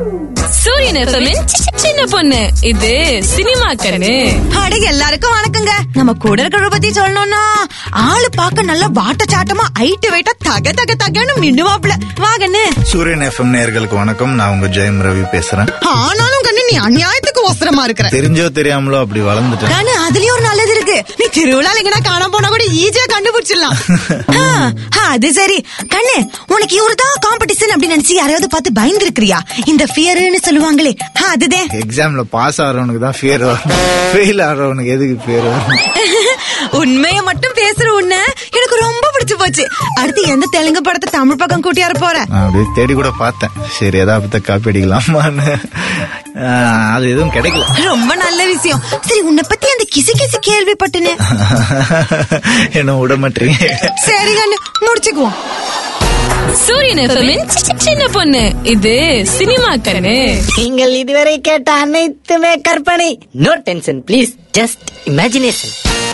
சூரியன் எஃப்எம்மின் சின்ன பொண்ணு இது சினிமா கண்ணு அட எல்லாருக்கும் வணக்கங்க நம்ம கூட இருக்கிற பத்தி சொல்லணும்னா ஆளு பார்க்க நல்லா வாட்ட சாட்டமா ஐட்டு வெயிட்டா தக தக தகன்னு மின்னுவாப்ல வாங்கன்னு சூரியன் எஃப்எம் நேயர்களுக்கு வணக்கம் நான் உங்க ஜெயம் ரவி பேசுறேன் ஆனாலும் கண்ணு நீ அநியாயத்துக்கு ஒசரமா இருக்கிற தெரிஞ்சோ தெரியாமலோ அப்படி வளர்ந்துட்டேன் கண்ணு அதுலயும் ஒரு நல்லது இருக்கு நீ திருவிழா எங்கனா காண போனா கூட ஈஸியா கண்டுபிடிச்சிடலாம் ஆ, ஆ, அது சரி கண்ணு உனக்கு இவருதான் காம்படிஷன் அப்படின்னு நினைச்சு யாரையாவது பார்த்து பயந்து இருக்கிறியா இந்த ஃபியர்னு சொல்லுவாங்களே ஆ, அதுதே எக்ஸாம்ல பாஸ் ஆறவனுக்கு தான் ஃபியர் வரும் ஃபெயில் ஆறவனுக்கு எதுக்கு பேர் வரும் உண்மைய மட்டும் பேசுற உன்ன எனக்கு ரொம்ப பிடிச்சு போச்சு அடுத்து எந்த தெலுங்கு படத்தை தமிழ் பக்கம் கூட்டியார போற நான் அப்படியே தேடி கூட பார்த்தேன் சரி ஏதாவது காப்பி அடிக்கலாமான்னு ஆஹ், அது எதுவும் கிடைக்கல ரொம்ப நல்ல விஷயம் சரி உன்னை பத்தி அந்த கிசு கிசு கேள்விப்பட்டனே என்ன விட மாட்டீங்க சரி கண்ணு முடிச்சுக்குவோம் சூரியன் எஃப்எம்மின் சின்ன பொண்ணு இது சினிமா கண்ணு நீங்கள் இதுவரை கேட்ட அனைத்துமே கற்பனை no tension please just imagination